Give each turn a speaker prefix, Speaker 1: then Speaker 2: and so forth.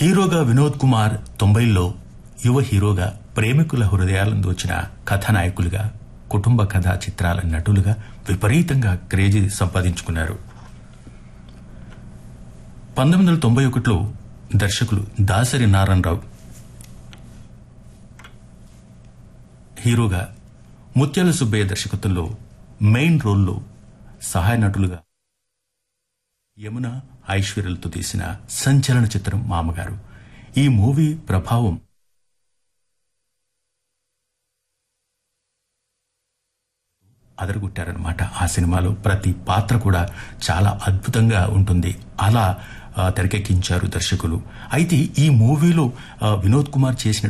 Speaker 1: హీరోగా వినోద్ కుమార్ తొంభైల్లో యువ హీరోగా ప్రేమికుల హృదయాలను దోచిన కథానాయకులుగా కుటుంబ కథా చిత్రాల నటులుగా విపరీతంగా క్రేజీ సంపాదించుకున్నారు పంతొమ్మిది వందల తొంభై ఒకటిలో దర్శకులు దాసరి నారాయణరావు హీరోగా ముత్యాల సుబ్బయ్య దర్శకత్వంలో మెయిన్ రోల్లో సహాయ నటులుగా యమున ఐశ్వర్యలతో తీసిన సంచలన చిత్రం మామగారు ఈ మూవీ ప్రభావం అదరగొట్టారనమాట ఆ సినిమాలో ప్రతి పాత్ర కూడా చాలా అద్భుతంగా ఉంటుంది అలా ఆ, తెరకెక్కించారు దర్శకులు అయితే ఈ మూవీలో ఆ, వినోద్ కుమార్ చేసిన